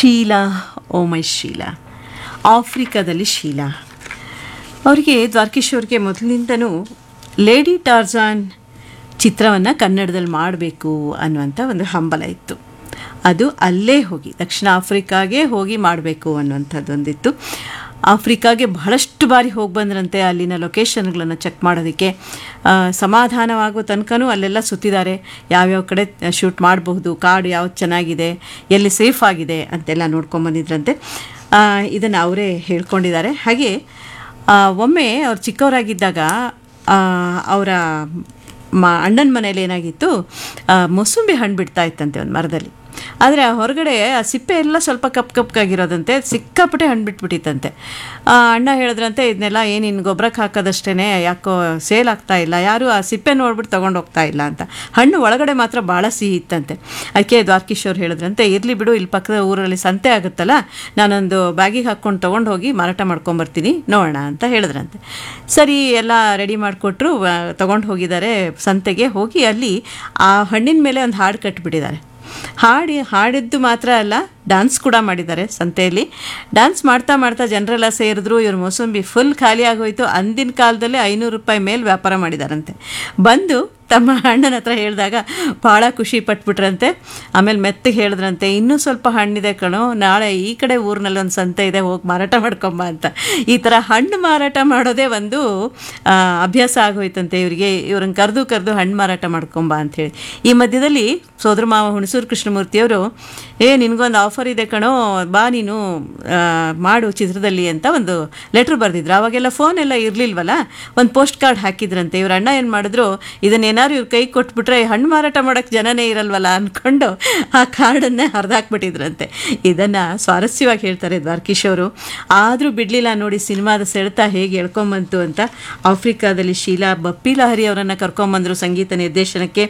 ಶೀಲಾ ಓ ಮೈ ಶೀಲಾ ಆಫ್ರಿಕಾದಲ್ಲಿ ಶೀಲಾ ಅವರಿಗೆ ದ್ವಾರಕೀಶ್ ಅವ್ರಿಗೆ ಮೊದಲಿಂದನೂ ಲೇಡಿ ಟಾರ್ಜಾನ್ ಚಿತ್ರವನ್ನು ಕನ್ನಡದಲ್ಲಿ ಮಾಡಬೇಕು ಅನ್ನುವಂಥ ಒಂದು ಹಂಬಲ ಇತ್ತು ಅದು ಅಲ್ಲೇ ಹೋಗಿ ದಕ್ಷಿಣ ಆಫ್ರಿಕಾಗೆ ಹೋಗಿ ಮಾಡಬೇಕು ಅನ್ನುವಂಥದ್ದೊಂದಿತ್ತು ಆಫ್ರಿಕಾಗೆ ಬಹಳಷ್ಟು ಬಾರಿ ಹೋಗಿ ಬಂದ್ರಂತೆ ಅಲ್ಲಿನ ಲೊಕೇಶನ್ಗಳನ್ನು ಚೆಕ್ ಮಾಡೋದಕ್ಕೆ ಆ, ಸಮಾಧಾನವಾಗೋ ತನಕನೂ ಅಲ್ಲೆಲ್ಲ ಸುತ್ತಿದ್ದಾರೆ ಯಾವ್ಯಾವ ಕಡೆ ಶೂಟ್ ಮಾಡಬಹುದು ಕಾಡು ಯಾವ್ದು ಚೆನ್ನಾಗಿದೆ ಎಲ್ಲಿ ಸೇಫ್ ಆಗಿದೆ ಅಂತೆಲ್ಲ ನೋಡ್ಕೊಂಬಂದಿದ್ರಂತೆ ಇದನ್ನು ಅವರೇ ಹೇಳ್ಕೊಂಡಿದ್ದಾರೆ ಹಾಗೆ ಆ, ಒಮ್ಮೆ ಅವ್ರು ಚಿಕ್ಕವರಾಗಿದ್ದಾಗ ಅವರ ಮ ಅಣ್ಣನ ಮನೇಲಿ ಏನಾಗಿತ್ತು ಆ, ಮೊಸಂಬಿ ಹಣ್ಣು ಬಿಡ್ತಾ ಇತ್ತಂತೆ ಒಂದು ಮರದಲ್ಲಿ ಆದರೆ ಆ ಹೊರಗಡೆ ಆ ಸಿಪ್ಪೆ ಎಲ್ಲ ಸ್ವಲ್ಪ ಕಪ್ ಕಪ್ಗಾಗಿರೋದಂತೆ ಸಿಕ್ಕಾಪಟ್ಟೆ ಹಣ್ಣು ಬಿಟ್ಬಿಟ್ಟಿತ್ತಂತೆ ಆ, ಅಣ್ಣ ಹೇಳಿದ್ರಂತೆ ಇದನ್ನೆಲ್ಲ ಏನು ಇನ್ನು ಗೊಬ್ಬರಕ್ಕೆ ಹಾಕೋದಷ್ಟೇ ಯಾಕೋ ಸೇಲ್ ಆಗ್ತಾ ಇಲ್ಲ ಯಾರು ಆ ಸಿಪ್ಪೆ ನೋಡ್ಬಿಟ್ಟು ತೊಗೊಂಡು ಹೋಗ್ತಾ ಇಲ್ಲ ಅಂತ ಹಣ್ಣು ಒಳಗಡೆ ಮಾತ್ರ ಭಾಳ ಸಿಹಿ ಇತ್ತಂತೆ ಅದಕ್ಕೆ ದ್ವಾರಕೀಶ್ ಅವ್ರು ಹೇಳಿದ್ರಂತೆ ಇರಲಿ ಬಿಡು ಇಲ್ಲಿ ಪಕ್ಕದ ಊರಲ್ಲಿ ಸಂತೆ ಆಗುತ್ತಲ್ಲ ನಾನೊಂದು ಬ್ಯಾಗಿಗೆ ಹಾಕ್ಕೊಂಡು ತೊಗೊಂಡು ಹೋಗಿ ಮಾರಾಟ ಮಾಡ್ಕೊಂಬರ್ತೀನಿ ನೋಡೋಣ ಅಂತ ಹೇಳಿದ್ರಂತೆ ಸರಿ ಎಲ್ಲ ರೆಡಿ ಮಾಡಿಕೊಟ್ರು ತೊಗೊಂಡು ಹೋಗಿದ್ದಾರೆ ಸಂತೆಗೆ ಹೋಗಿ ಅಲ್ಲಿ ಆ ಹಣ್ಣಿನ ಮೇಲೆ ಒಂದು ಹಾಡು ಕಟ್ಟಿಬಿಟ್ಟಿದ್ದಾರೆ ಹಾಡಿ ಹಾಡಿದ್ದು ಮಾತ್ರ ಅಲ್ಲ ಡ್ಯಾನ್ಸ್ ಕೂಡ ಮಾಡಿದ್ದಾರೆ ಸಂತೆಯಲ್ಲಿ ಡ್ಯಾನ್ಸ್ ಮಾಡ್ತಾ ಮಾಡ್ತಾ ಜನರೆಲ್ಲ ಸೇರಿದ್ರು ಇವ್ರ ಮೋಸಂಬಿ ಫುಲ್ ಖಾಲಿ ಆಗೋಯ್ತು ಅಂದಿನ ಕಾಲದಲ್ಲೇ ಐನೂರು ರೂಪಾಯಿ ಮೇಲೆ ವ್ಯಾಪಾರ ಮಾಡಿದಾರಂತೆ ಬಂದು ತಮ್ಮ ಅಣ್ಣನ ಹತ್ರ ಹೇಳಿದಾಗ ಭಾಳ ಖುಷಿ ಪಟ್ಬಿಟ್ರಂತೆ ಆಮೇಲೆ ಮೆತ್ತಗೆ ಹೇಳಿದ್ರಂತೆ ಇನ್ನೂ ಸ್ವಲ್ಪ ಹಣ್ಣಿದೆ ಕಣೋ ನಾಳೆ ಈ ಕಡೆ ಊರಿನಲ್ಲಿ ಒಂದು ಸಂತೆ ಇದೆ ಹೋಗಿ ಮಾರಾಟ ಮಾಡ್ಕೊಂಬ ಅಂತ ಈ ಥರ ಹಣ್ಣು ಮಾರಾಟ ಮಾಡೋದೇ ಒಂದು ಆ, ಅಭ್ಯಾಸ ಆಗೋಯ್ತಂತೆ ಇವರಿಗೆ ಇವ್ರನ್ನ ಕರೆದು ಕರೆದು ಹಣ್ಣು ಮಾರಾಟ ಮಾಡ್ಕೊಂಬ ಅಂಥೇಳಿ ಈ ಮಧ್ಯದಲ್ಲಿ ಸೋದರ ಮಾವ ಹುಣಸೂರು ಕೃಷ್ಣಮೂರ್ತಿಯವರು ಏ ನಿನಗೊಂದು ಆಫರ್ ಇದೆ ಕಣೋ ಬಾ ನೀನು ಆ, ಮಾಡು ಚಿತ್ರದಲ್ಲಿ ಅಂತ ಒಂದು ಲೆಟ್ರ್ ಬರೆದಿದ್ರು ಅವಾಗೆಲ್ಲ ಫೋನ್ ಎಲ್ಲ ಇರಲಿಲ್ವಲ್ಲ ಒಂದು ಪೋಸ್ಟ್ ಕಾರ್ಡ್ ಹಾಕಿದ್ರಂತೆ ಇವ್ರ ಅಣ್ಣ ಏನು ಮಾಡಿದ್ರು ಇದನ್ನೇನಾದ್ರು ಇವ್ರ ಕೈ ಕೊಟ್ಬಿಟ್ರೆ ಹಣ್ಣು ಮಾರಾಟ ಮಾಡೋಕ್ಕೆ ಜನನೇ ಇರಲ್ವಲ್ಲ ಅಂದ್ಕೊಂಡು ಆ ಕಾರ್ಡನ್ನೇ ಹರಿದಾಕ್ಬಿಟ್ಟಿದ್ರಂತೆ ಇದನ್ನು ಸ್ವಾರಸ್ಯವಾಗಿ ಹೇಳ್ತಾರೆ ದ್ವಾರಕೀಶ್ ಅವರು ಆದರೂ ಬಿಡಲಿಲ್ಲ ನೋಡಿ ಸಿನಿಮಾದ ಸೆಳೆತ ಹೇಗೆ ಎಳ್ಕೊಂಬಂತು ಅಂತ ಆಫ್ರಿಕಾದಲ್ಲಿ ಶೀಲಾ ಬಪ್ಪಿ ಲಹರಿ ಅವರನ್ನು ಕರ್ಕೊಂಬಂದರು ಸಂಗೀತ ನಿರ್ದೇಶನಕ್ಕೆ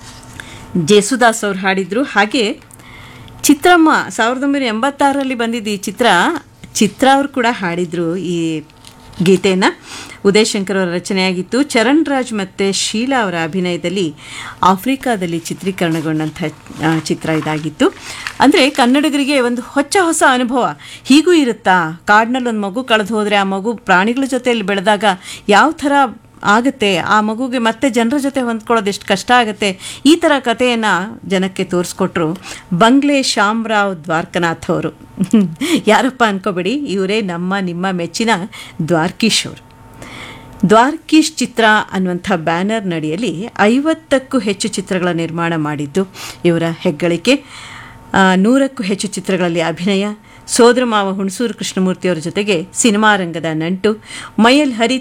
ಜೇಸುದಾಸ್ ಅವ್ರು ಹಾಡಿದರು ಹಾಗೆ ಚಿತ್ರಮ್ಮ ಸಾವಿರದ ಒಂಬೈನೂರ ಎಂಬತ್ತಾರರಲ್ಲಿ ಬಂದಿದ್ದು ಈ ಚಿತ್ರ ಚಿತ್ರ ಅವರು ಕೂಡ ಹಾಡಿದರು ಈ ಗೀತೆಯನ್ನು ಉದಯ್ ಶಂಕರ್ ಅವರ ರಚನೆಯಾಗಿತ್ತು ಚರಣ್ ರಾಜ್ ಮತ್ತು ಶೀಲಾ ಅವರ ಅಭಿನಯದಲ್ಲಿ ಆಫ್ರಿಕಾದಲ್ಲಿ ಚಿತ್ರೀಕರಣಗೊಂಡಂಥ ಆ, ಚಿತ್ರ ಇದಾಗಿತ್ತು ಅಂದರೆ ಕನ್ನಡಿಗರಿಗೆ ಒಂದು ಹೊಚ್ಚ ಹೊಸ ಅನುಭವ ಹೀಗೂ ಇರುತ್ತಾ ಕಾಡಿನಲ್ಲಿ ಒಂದು ಮಗು ಕಳೆದು ಹೋದರೆ ಆ ಮಗು ಪ್ರಾಣಿಗಳ ಜೊತೆಯಲ್ಲಿ ಬೆಳೆದಾಗ ಯಾವ ಥರ ಆಗುತ್ತೆ ಆ ಮಗುಗೆ ಮತ್ತೆ ಜನರ ಜೊತೆ ಹೊಂದ್ಕೊಳ್ಳೋದು ಎಷ್ಟು ಕಷ್ಟ ಆಗುತ್ತೆ ಈ ಥರ ಕಥೆಯನ್ನು ಜನಕ್ಕೆ ತೋರಿಸ್ಕೊಟ್ರು ಬಂಗ್ಲೆ ಶ್ಯಾಮ್ರಾವ್ ದ್ವಾರಕನಾಥ್ ಅವರು ಯಾರಪ್ಪ ಅನ್ಕೋಬೇಡಿ ಇವರೇ ನಮ್ಮ ನಿಮ್ಮ ಮೆಚ್ಚಿನ ದ್ವಾರಕೀಶ್ ಅವರು ದ್ವಾರಕೀಶ್ ಚಿತ್ರ ಅನ್ನುವಂಥ ಬ್ಯಾನರ್ ನಡಿಯಲ್ಲಿ ಐವತ್ತಕ್ಕೂ ಹೆಚ್ಚು ಚಿತ್ರಗಳ ನಿರ್ಮಾಣ ಮಾಡಿದ್ದು ಇವರ ಹೆಗ್ಗಳಿಕೆ ಆ, ನೂರಕ್ಕೂ ಹೆಚ್ಚು ಚಿತ್ರಗಳಲ್ಲಿ ಅಭಿನಯ ಸೋದರ ಮಾವ ಹುಣಸೂರು ಕೃಷ್ಣಮೂರ್ತಿಯವರ ಜೊತೆಗೆ ಸಿನಿಮಾ ರಂಗದ ನಂಟು ಮೈಯಲ್ ಹರಿ